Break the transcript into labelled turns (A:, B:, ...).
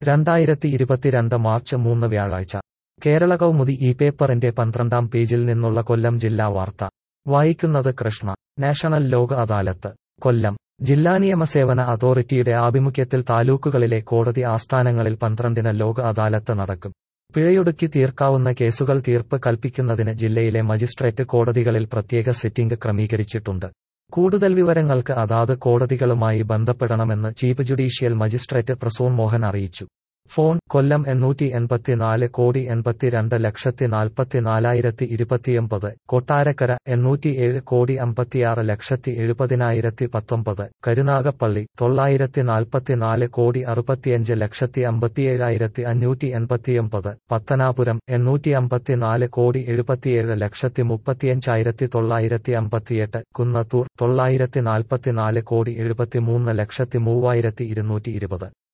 A: രണ്ടായിരത്തി ഇരുപത്തിരണ്ട് മാർച്ച് മൂന്ന് വ്യാഴാഴ്ച കേരള കൗമുദി ഈ പേപ്പറിന്റെ പന്ത്രണ്ടാം പേജിൽ നിന്നുള്ള കൊല്ലം ജില്ലാ വാർത്ത വായിക്കുന്നത് കൃഷ്ണ നാഷണൽ ലോക് അദാലത്ത് കൊല്ലം ജില്ലാ നിയമസേവന അതോറിറ്റിയുടെ ആഭിമുഖ്യത്തിൽ താലൂക്കുകളിലെ കോടതി ആസ്ഥാനങ്ങളിൽ പന്ത്രണ്ടിന് ലോക് അദാലത്ത് നടക്കും പിഴയൊടുക്കി തീർക്കാവുന്ന കേസുകൾ തീർപ്പ് കൽപ്പിക്കുന്നതിന് ജില്ലയിലെ മജിസ്ട്രേറ്റ് കോടതികളിൽ പ്രത്യേക സിറ്റിംഗ് ക്രമീകരിച്ചിട്ടുണ്ട് കൂടുതൽ വിവരങ്ങൾക്ക് അതാത് കോടതികളുമായി ബന്ധപ്പെടണമെന്ന് chief judicial magistrate Prasoon Mohan അറിയിച്ചു ഫോൺ കൊല്ലം എണ്ണൂറ്റി എൺപത്തിനാല് കോടി എൺപത്തിരണ്ട് ലക്ഷത്തി നാൽപ്പത്തിനാലായിരത്തി ഇരുപത്തിയൊമ്പത് കൊട്ടാരക്കര എണ്ണൂറ്റിയേഴ് കോടി അമ്പത്തിയാറ് ലക്ഷത്തി എഴുപതിനായിരത്തി പത്തൊമ്പത് കരുനാഗപ്പള്ളി തൊള്ളായിരത്തി നാൽപ്പത്തിനാല് കോടി അറുപത്തിയഞ്ച് ലക്ഷത്തി അമ്പത്തിയേഴായിരത്തി അഞ്ഞൂറ്റി എൺപത്തിയൊമ്പത് പത്തനാപുരം എണ്ണൂറ്റി അമ്പത്തിനാല് കോടി എഴുപത്തിയേഴ് ലക്ഷത്തി മുപ്പത്തിയഞ്ചായിരത്തി തൊള്ളായിരത്തി അമ്പത്തിയെട്ട് കുന്നത്തൂർ തൊള്ളായിരത്തി നാൽപ്പത്തിനാല് കോടി എഴുപത്തിമൂന്ന് ലക്ഷത്തി മൂവായിരത്തി ഇരുന്നൂറ്റി ഇരുപത്